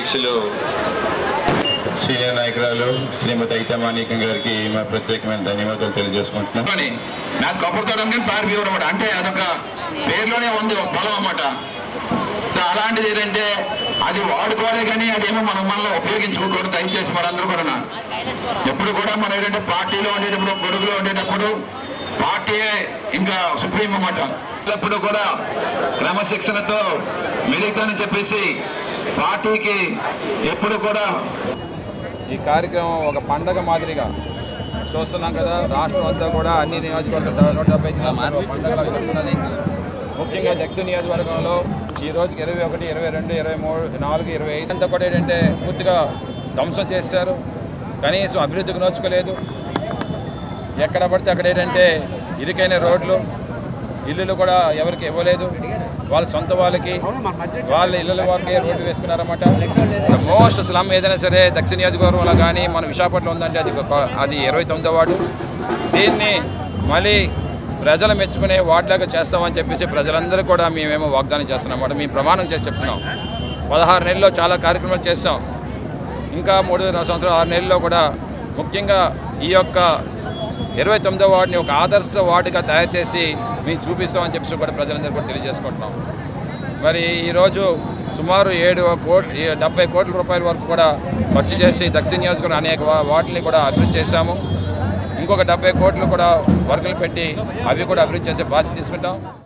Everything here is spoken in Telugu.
అధ్యక్షులు సీనియర్ నాయకురాలు శ్రీమతి ఐతమానికం గారికి మా ప్రత్యేకమైన ధన్యవాదాలు తెలియజేసుకుంటున్నాం అని నాకు కొబ్బరితోటం కానీ పారిపోయాడు అనమాట అంటే అదొక పేరులోనే ఉంది ఒక పొలం అన్నమాట సో అలాంటిది ఏంటంటే అది వాడుకోవాలి కానీ అదేమో మనం మనలో ఉపయోగించుకోకూడదు దయచేసి మనందరూ కూడా ఎప్పుడు కూడా మనం ఏంటంటే పార్టీలో ఉండేటప్పుడు గొడుగులో ఉండేటప్పుడు పార్టీయే ఇంకా సుప్రీం అన్నమాట ఎప్పుడు కూడా క్రమశిక్షణతో మెలుగుతానని చెప్పేసి పార్టీకి ఎప్పుడు కూడా ఈ కార్యక్రమం ఒక పండగ మాదిరిగా చూస్తున్నాం కదా రాష్ట్రం అంతా కూడా అన్ని నియోజకవర్గాలు నూట డెబ్బై జిల్లాలు పండగ జరుగుతున్నది ముఖ్యంగా దక్షిణ నియోజకవర్గంలో ఈ రోజుకి ఇరవై ఒకటి ఇరవై రెండు ఇరవై మూడు నాలుగు ఇరవై ఐదు అంతా కూడా ఏంటంటే పూర్తిగా ధ్వంసం చేశారు కనీసం అభివృద్ధికి నోచుకోలేదు ఎక్కడ పడితే అక్కడ ఏంటంటే ఇరుకైన రోడ్లు ఇల్లులు కూడా ఎవరికి ఇవ్వలేదు వాళ్ళ సొంత వాళ్ళకి వాళ్ళ ఇళ్ళ వాళ్ళకి రోడ్లు వేసుకున్నారన్నమాట మోస్ట్ స్లమ్ ఏదైనా సరే దక్షిణ నియోజకవర్గంలో కానీ మన విశాఖపట్నం ఉందంటే అది ఒక- అది ఇరవై తొమ్మిదో వార్డు దీన్ని మళ్ళీ ప్రజలు మెచ్చుకునే వార్డులాగా చేస్తామని చెప్పేసి ప్రజలందరూ కూడా మేమేమో వాగ్దానం చేస్తున్నాం మేము ప్రమాణం చేసి చెప్తున్నాం పదహారు నెలల్లో చాలా కార్యక్రమాలు చేస్తాం ఇంకా మూడు సంవత్సరాలు ఆరు నెలల్లో కూడా ముఖ్యంగా ఈ యొక్క ఇరవై తొమ్మిదో వార్డుని ఒక ఆదర్శ వార్డుగా తయారు చేసి మేము చూపిస్తామని చెప్పి కూడా ప్రజలందరూ కూడా తెలియజేసుకుంటున్నాం మరి ఈరోజు సుమారు ఏడు కోట్ల డెబ్బై కోట్ల రూపాయల వరకు కూడా ఖర్చు చేసి దక్షిణ నియోజకవర్గం అనేక వా- వాటిని కూడా అభివృద్ధి చేశాము ఇంకొక డెబ్బై కోట్లు కూడా వర్కులు పెట్టి అవి కూడా అభివృద్ధి చేసే బాధ్యత తీసుకుంటాం